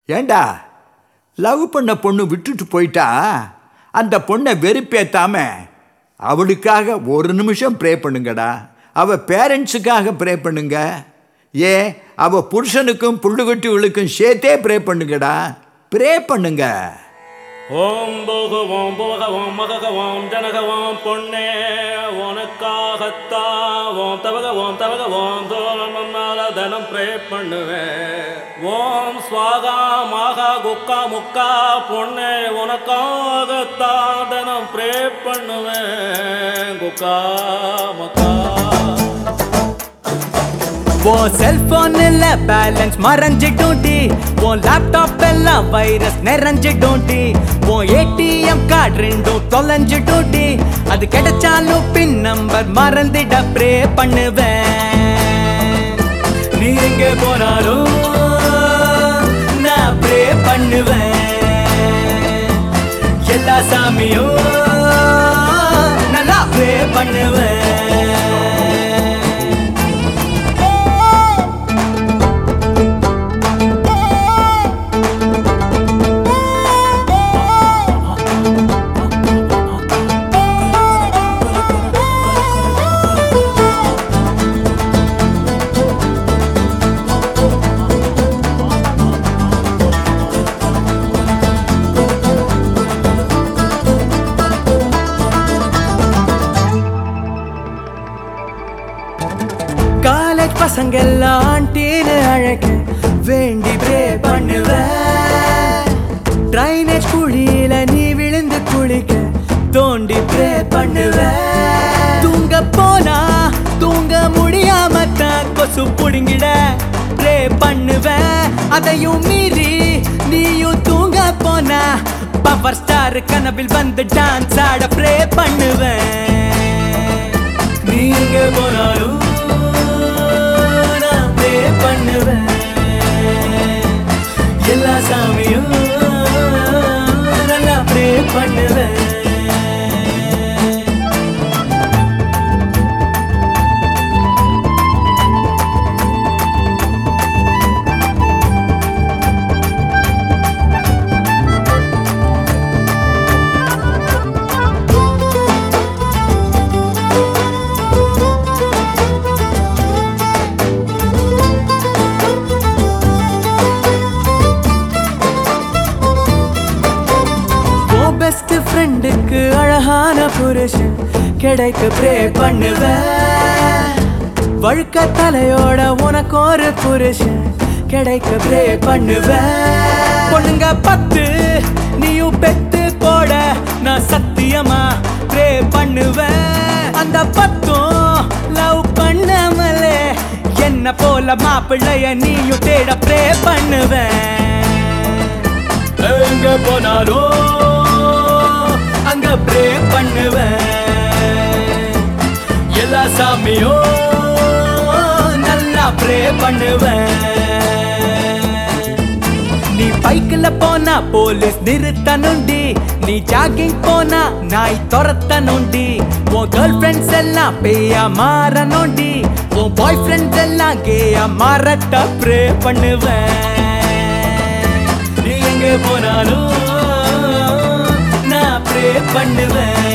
ஏண்டா லவ் பண்ண பொண்ணு விட்டுட்டு போயிட்டா அந்த பொண்ணை வெறுப்பேத்தாம அவளுக்காக ஒரு நிமிஷம் ப்ரே பண்ணுங்கடா அவ பேரண்ட்ஸுக்காக ப்ரே பண்ணுங்க ஏன் அவ புருஷனுக்கும் புள்ளுகுட்டிகளுக்கும் சேர்த்தே ப்ரே பண்ணுங்கடா ப்ரே பண்ணுங்க ஓம் போகவோம் போகவோம் மககவோம் ஜனகவோம் பொன்னே உனக்காகத்தான் ஓம் தவகவோம் தவகவோம் தோழனால தனம் ப்ரே பண்ணுவேன் ஓம் ஸ்வாகா மாகா குக்கா முக்கா பொன்னே உனக்காகத்தான் தனம் ப்ரே பண்ணுவேன் குக்கா மக்கா உன் செல்போன்ல பேலன்ஸ் மறைஞ்சிட்டோண்டி உன் லேப்டாப் எல்லாம் வைரஸ் நிறைஞ்சிட்டோண்டி உன் ஏடிஎம் கார்டு ரெண்டும் தொலைஞ்சிட்டோண்டி அது கிடைச்சாலும் பின் நம்பர் மறந்துட ப்ரே பண்ணுவேன் நீ எங்க போனாலும் நான் ப்ரே பண்ணுவேன் எல்லா சாமியும் நல்லா ப்ரே பண்ணுவேன் காலேஜ் பசங்க எல்லாம் ஆண்டின்னு அழக வேண்டி ப்ரே பண்ணுவேன் ட்ரைனேஜ் குழியில நீ விழுந்து குளிக்க தோண்டி ப்ரே பண்ணுவேன் தூங்க போனா தூங்க முடியாம தான் கொசு புடுங்கிட ப்ரே பண்ணுவேன் அதையும் மீறி நீயும் தூங்க போனா பவர் ஸ்டார் கனவில் வந்து டான்ஸ் ஆட ப்ரே பண்ணுவேன் நீங்க போனாலும் நான் ப்ரே பண்ணுவேன் எல்லா சாமியும் நல்லா ப்ரே பண்ணுவேன் உன் பெஸ்ட் ஃப்ரெண்டுக்கு அழகான புருஷன் கிடைக்க ப்ரே பண்ணுவேன் வழுக்க தலையோட உனக்கு ஒரு புருஷன் கிடைக்க ப்ரே பண்ணுவேன் பொண்ணுங்க பத்து நீயும் பெத்து போட நான் சத்தியமா ப்ரே பண்ணுவேன் அந்த பத்தும் லவ் பண்ணாமலே என்ன போல மாப்பிள்ளைய நீயும் தேட ப்ரே பண்ணுவேன் எங்க போனாலும் அங்க ப்ரே பண்ணுவேன் எல்லா சாமியும் நல்லா ப்ரே பண்ணுவேன் நீ பைக்கில் போனா போலீஸ் நிறுத்தணுண்டி நீ ஜாகிங் போனா நாய் துரத்தணுண்டி உன் கேர்ள் ஃப்ரெண்ட்ஸ் எல்லாம் பேயா மாறணுண்டி உன் பாய் ஃப்ரெண்ட்ஸ் எல்லாம் கேயா மாறட்ட ப்ரே பண்ணுவேன் நீ எங்க போனாலும் நான் ப்ரே பண்ணுவேன்